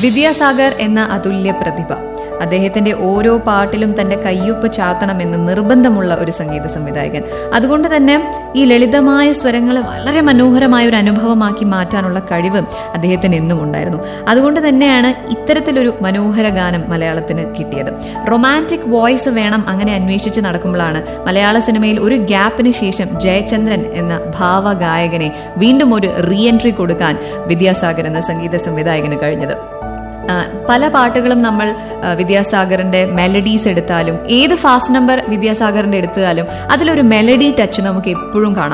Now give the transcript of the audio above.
വിദ്യാസാഗർ എന്ന അതുല്യ പ്രതിഭ അദ്ദേഹത്തിന്റെ ഓരോ പാട്ടിലും തന്റെ കയ്യൊപ്പ് ചാർത്തണമെന്ന് നിർബന്ധമുള്ള ഒരു സംഗീത സംവിധായകൻ അതുകൊണ്ട് തന്നെ ഈ ലളിതമായ സ്വരങ്ങളെ വളരെ മനോഹരമായ ഒരു അനുഭവമാക്കി മാറ്റാനുള്ള കഴിവ് അദ്ദേഹത്തിന് എന്നും ഉണ്ടായിരുന്നു അതുകൊണ്ട് തന്നെയാണ് ഇത്തരത്തിലൊരു മനോഹര ഗാനം മലയാളത്തിന് കിട്ടിയത് റൊമാൻറ്റിക് വോയിസ് വേണം അങ്ങനെ അന്വേഷിച്ച് നടക്കുമ്പോഴാണ് മലയാള സിനിമയിൽ ഒരു ഗ്യാപ്പിന് ശേഷം ജയചന്ദ്രൻ എന്ന ഭാവഗായകനെ വീണ്ടും ഒരു റീ എൻട്രി കൊടുക്കാൻ വിദ്യാസാഗർ എന്ന സംഗീത സംവിധായകന് കഴിഞ്ഞത് ആ, പല പാട്ടുകളും നമ്മൾ ആ, വിദ്യാസാഗറിന്റെ മെലഡീസ് എടുത്താലും ഏത് ഫാസ്റ്റ് നമ്പർ വിദ്യാസാഗറിന്റെ എടുത്താലും അതിലൊരു മെലഡി ടച്ച് നമുക്ക് എപ്പോഴും കാണാം